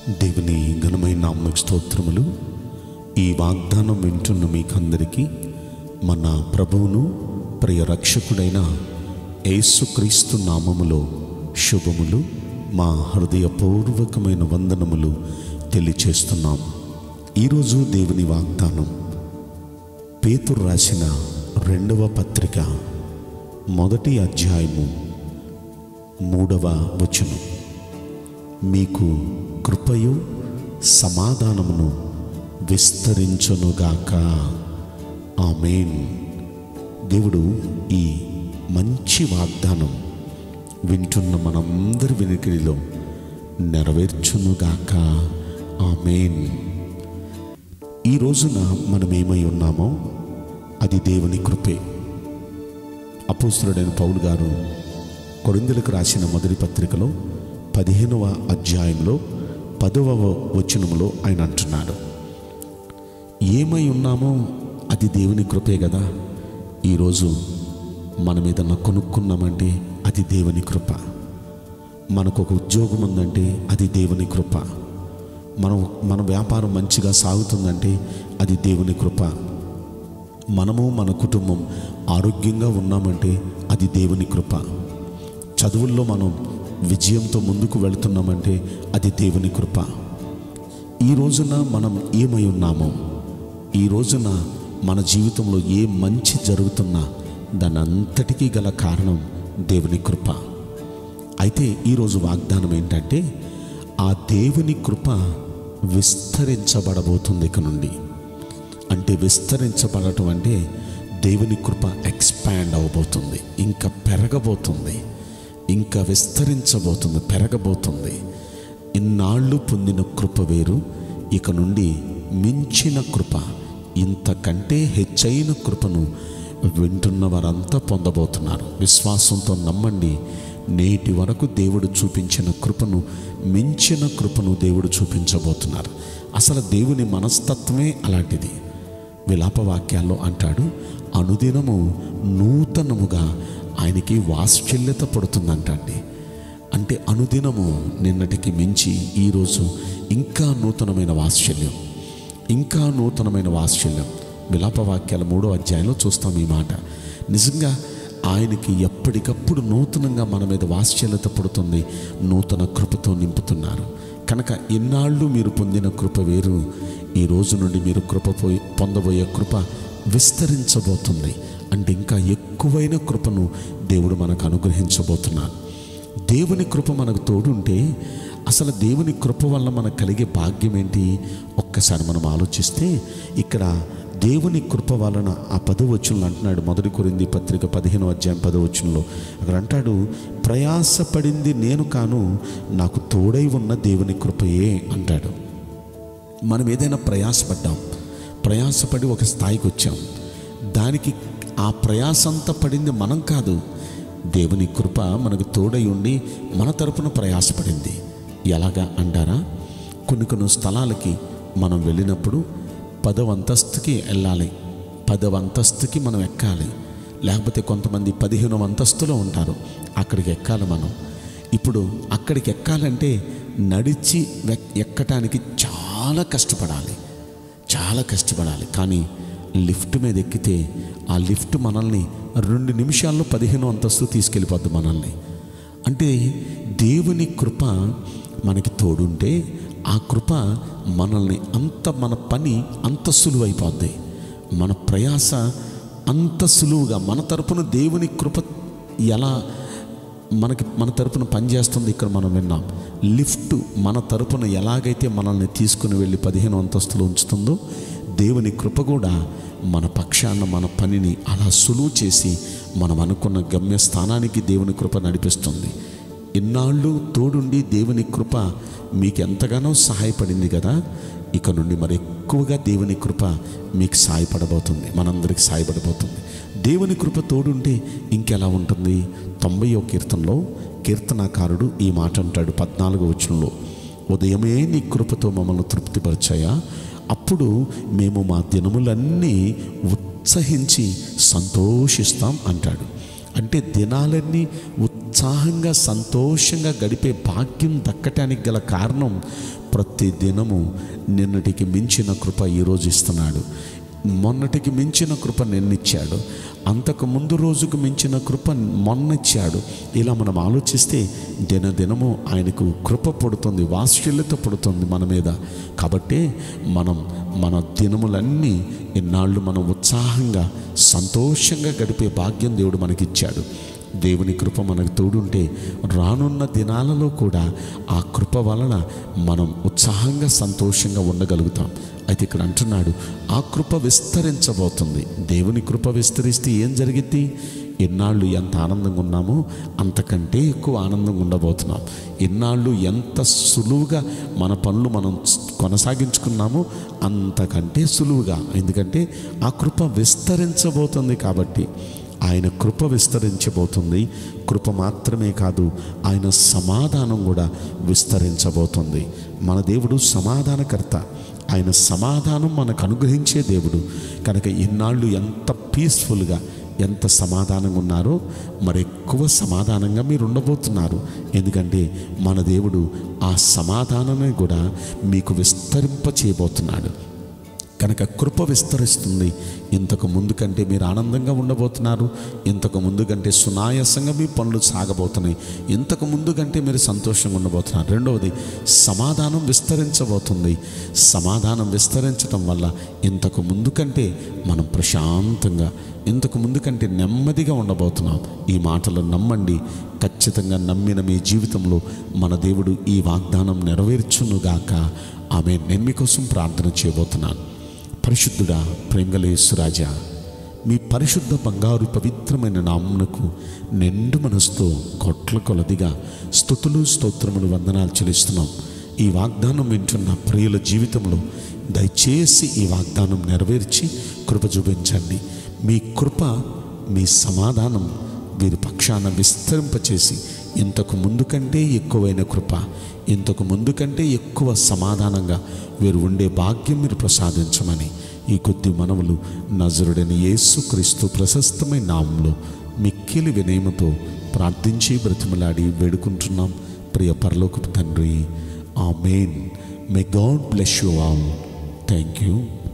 దేవుని ఘనమైన నామకు స్తోత్రములు ఈ వాగ్దానం వింటున్న మీకందరికీ మన ప్రభువును ప్రియ రక్షకుడైన యేసుక్రీస్తు నామములో శుభములు మా హృదయపూర్వకమైన వందనములు తెలియచేస్తున్నాం ఈరోజు దేవుని వాగ్దానం పేతురు రాసిన రెండవ పత్రిక మొదటి అధ్యాయము మూడవ వచనం మీకు కృపయు సమాధానమును విస్తరించునుగాక ఆమెన్ దేవుడు ఈ మంచి వాగ్దానం వింటున్న మనందరి వినికిడిలో నెరవేర్చునుగాక ఆమెన్ ఈ రోజున మనం ఏమై ఉన్నామో అది దేవుని కృపే అపోస్తుడైన పౌలు గారు కొరిందులకు రాసిన మొదటి పత్రికలో పదిహేనవ అధ్యాయంలో పదవ వచనములో ఆయన అంటున్నాడు ఏమై ఉన్నామో అది దేవుని కృపే కదా ఈరోజు మనం ఏదన్నా కొనుక్కున్నామంటే అది దేవుని కృప మనకు ఒక ఉద్యోగం ఉందంటే అది దేవుని కృప మనం మన వ్యాపారం మంచిగా సాగుతుందంటే అది దేవుని కృప మనము మన కుటుంబం ఆరోగ్యంగా ఉన్నామంటే అది దేవుని కృప చదువుల్లో మనం విజయంతో ముందుకు వెళుతున్నామంటే అది దేవుని కృప ఈ రోజున మనం ఏమై ఉన్నామో ఈ రోజున మన జీవితంలో ఏ మంచి జరుగుతున్నా దాని అంతటికీ గల కారణం దేవుని కృప అయితే ఈరోజు వాగ్దానం ఏంటంటే ఆ దేవుని కృప విస్తరించబడబోతుంది ఇక నుండి అంటే విస్తరించబడటం అంటే దేవుని కృప ఎక్స్పాండ్ అవ్వబోతుంది ఇంకా పెరగబోతుంది ఇంకా విస్తరించబోతుంది పెరగబోతుంది ఇన్నాళ్ళు పొందిన కృప వేరు ఇక నుండి మించిన కృప ఇంతకంటే హెచ్చైన కృపను వింటున్న వారంతా పొందబోతున్నారు విశ్వాసంతో నమ్మండి నేటి వరకు దేవుడు చూపించిన కృపను మించిన కృపను దేవుడు చూపించబోతున్నారు అసలు దేవుని మనస్తత్వమే అలాంటిది విలాపవాక్యాల్లో అంటాడు అనుదినము నూతనముగా ఆయనకి వాత్సల్యత పడుతుందంటండి అంటే అనుదినము నిన్నటికి మించి ఈరోజు ఇంకా నూతనమైన వాత్సల్యం ఇంకా నూతనమైన వాత్సల్యం విలాపవాక్యాల మూడో అధ్యాయంలో చూస్తాం ఈ మాట నిజంగా ఆయనకి ఎప్పటికప్పుడు నూతనంగా మన మీద వాత్సల్యత పడుతుంది నూతన కృపతో నింపుతున్నారు కనుక ఎన్నాళ్ళు మీరు పొందిన కృప వేరు ఈ రోజు నుండి మీరు కృప పోయి పొందబోయే కృప విస్తరించబోతుంది అంటే ఇంకా ఎక్కువైన కృపను దేవుడు మనకు అనుగ్రహించబోతున్నాడు దేవుని కృప మనకు తోడుంటే అసలు దేవుని కృప వల్ల మనకు కలిగే భాగ్యం ఏంటి ఒక్కసారి మనం ఆలోచిస్తే ఇక్కడ దేవుని కృప వలన ఆ పదవచనంలో అంటున్నాడు మొదటి కొరింది పత్రిక పదిహేను అధ్యాయం పదవచనంలో అక్కడ అంటాడు ప్రయాసపడింది నేను కాను నాకు తోడై ఉన్న దేవుని కృపయే అంటాడు మనం ఏదైనా ప్రయాసపడ్డాం ప్రయాసపడి ఒక స్థాయికి వచ్చాం దానికి ఆ ప్రయాసంతా పడింది మనం కాదు దేవుని కృప మనకు తోడై ఉండి మన తరపున ప్రయాసపడింది ఎలాగా అంటారా కొన్ని కొన్ని స్థలాలకి మనం వెళ్ళినప్పుడు పదవ అంతస్తుకి వెళ్ళాలి పదవ అంతస్తుకి మనం ఎక్కాలి లేకపోతే కొంతమంది పదిహేనవ అంతస్తులో ఉంటారు అక్కడికి ఎక్కాలి మనం ఇప్పుడు అక్కడికి ఎక్కాలంటే నడిచి వెక్- ఎక్కటానికి చాలా కష్టపడాలి చాలా కష్టపడాలి కానీ లిఫ్ట్ మీద ఎక్కితే ఆ లిఫ్ట్ మనల్ని రెండు నిమిషాల్లో పదిహేను అంతస్తు తీసుకెళ్ళిపోద్ది మనల్ని అంటే దేవుని కృప మనకి తోడుంటే ఆ కృప మనల్ని అంత మన పని అంత సులువైపోద్ది మన ప్రయాస అంత సులువుగా మన తరపున దేవుని కృప ఎలా మనకి మన తరపున పనిచేస్తుంది ఇక్కడ మనం విన్నాం లిఫ్ట్ మన తరపున ఎలాగైతే మనల్ని తీసుకుని వెళ్ళి పదిహేను అంతస్తులు ఉంచుతుందో దేవుని కృప కూడా మన పక్షాన మన పనిని అలా సులువు చేసి మనం అనుకున్న గమ్యస్థానానికి దేవుని కృప నడిపిస్తుంది ఇన్నాళ్ళు తోడుండి దేవుని కృప మీకు ఎంతగానో సహాయపడింది కదా ఇక నుండి మరి ఎక్కువగా దేవుని కృప మీకు సాయపడబోతుంది మనందరికి సాయపడబోతుంది దేవుని కృప తోడుంటే ఇంకెలా ఉంటుంది తొంభై కీర్తనలో కీర్తనాకారుడు ఈ మాట అంటాడు పద్నాలుగో వచనంలో ఉదయమే నీ కృపతో మమ్మల్ని తృప్తిపరిచాయా అప్పుడు మేము మా దినములన్నీ ఉత్సహించి సంతోషిస్తాం అంటాడు అంటే దినాలన్నీ ఉత్సాహంగా సంతోషంగా గడిపే భాగ్యం దక్కటానికి గల కారణం ప్రతి దినము నిన్నటికి మించిన కృప ఈరోజు ఇస్తున్నాడు మొన్నటికి మించిన కృప నిన్నిచ్చాడు అంతకు ముందు రోజుకు మించిన కృప మొన్నిచ్చాడు ఇలా మనం ఆలోచిస్తే దినదినము ఆయనకు కృప పడుతుంది వాత్సల్యత పడుతుంది మన మీద కాబట్టి మనం మన దినములన్నీ ఇన్నాళ్ళు మనం ఉత్సాహంగా సంతోషంగా గడిపే భాగ్యం దేవుడు మనకిచ్చాడు దేవుని కృప మనకు తోడుంటే రానున్న దినాలలో కూడా ఆ కృప వలన మనం ఉత్సాహంగా సంతోషంగా ఉండగలుగుతాం అయితే ఇక్కడ అంటున్నాడు ఆ కృప విస్తరించబోతుంది దేవుని కృప విస్తరిస్తే ఏం జరిగిద్ది ఎన్నాళ్ళు ఎంత ఆనందంగా ఉన్నామో అంతకంటే ఎక్కువ ఆనందంగా ఉండబోతున్నాం ఎన్నాళ్ళు ఎంత సులువుగా మన పనులు మనం కొనసాగించుకున్నామో అంతకంటే సులువుగా ఎందుకంటే ఆ కృప విస్తరించబోతుంది కాబట్టి ఆయన కృప విస్తరించబోతుంది కృప మాత్రమే కాదు ఆయన సమాధానం కూడా విస్తరించబోతుంది మన దేవుడు సమాధానకర్త ఆయన సమాధానం మనకు అనుగ్రహించే దేవుడు కనుక ఇన్నాళ్ళు ఎంత పీస్ఫుల్గా ఎంత సమాధానంగా ఉన్నారో మరి ఎక్కువ సమాధానంగా మీరు ఉండబోతున్నారు ఎందుకంటే మన దేవుడు ఆ సమాధానాన్ని కూడా మీకు విస్తరింప చేయబోతున్నాడు కనుక కృప విస్తరిస్తుంది ఇంతకు ముందు కంటే మీరు ఆనందంగా ఉండబోతున్నారు ఇంతకు ముందు కంటే సునాయాసంగా మీ పనులు సాగబోతున్నాయి ఇంతకు ముందు కంటే మీరు సంతోషంగా ఉండబోతున్నారు రెండవది సమాధానం విస్తరించబోతుంది సమాధానం విస్తరించడం వల్ల ఇంతకు ముందు కంటే మనం ప్రశాంతంగా ఇంతకు ముందు కంటే నెమ్మదిగా ఉండబోతున్నాం ఈ మాటలు నమ్మండి ఖచ్చితంగా నమ్మిన మీ జీవితంలో మన దేవుడు ఈ వాగ్దానం నెరవేర్చునుగాక ఆమె నేను మీకోసం ప్రార్థన చేయబోతున్నాను పరిశుద్ధుడా ప్రేమగలేశ్వరాజా మీ పరిశుద్ధ బంగారు పవిత్రమైన నామునకు నిండు మనసుతో కొట్ల కొలదిగా స్థుతులు స్తోత్రములు వందనాలు చెల్లిస్తున్నాం ఈ వాగ్దానం వింటున్న ప్రియుల జీవితంలో దయచేసి ఈ వాగ్దానం నెరవేర్చి కృప చూపించండి మీ కృప మీ సమాధానం వీరి పక్షాన విస్తరింపచేసి ఇంతకు ముందు కంటే ఎక్కువైన కృప ఇంతకు ముందు కంటే ఎక్కువ సమాధానంగా వీరు ఉండే భాగ్యం మీరు ప్రసాదించమని ఈ కొద్ది మనవులు నజరుడైన యేసుక్రీస్తు ప్రశస్తమైన నామంలో మిక్కిలి వినయముతో ప్రార్థించి బ్రతిమలాడి వేడుకుంటున్నాం ప్రియ పరలోకపు తండ్రి amen may God bless you all thank you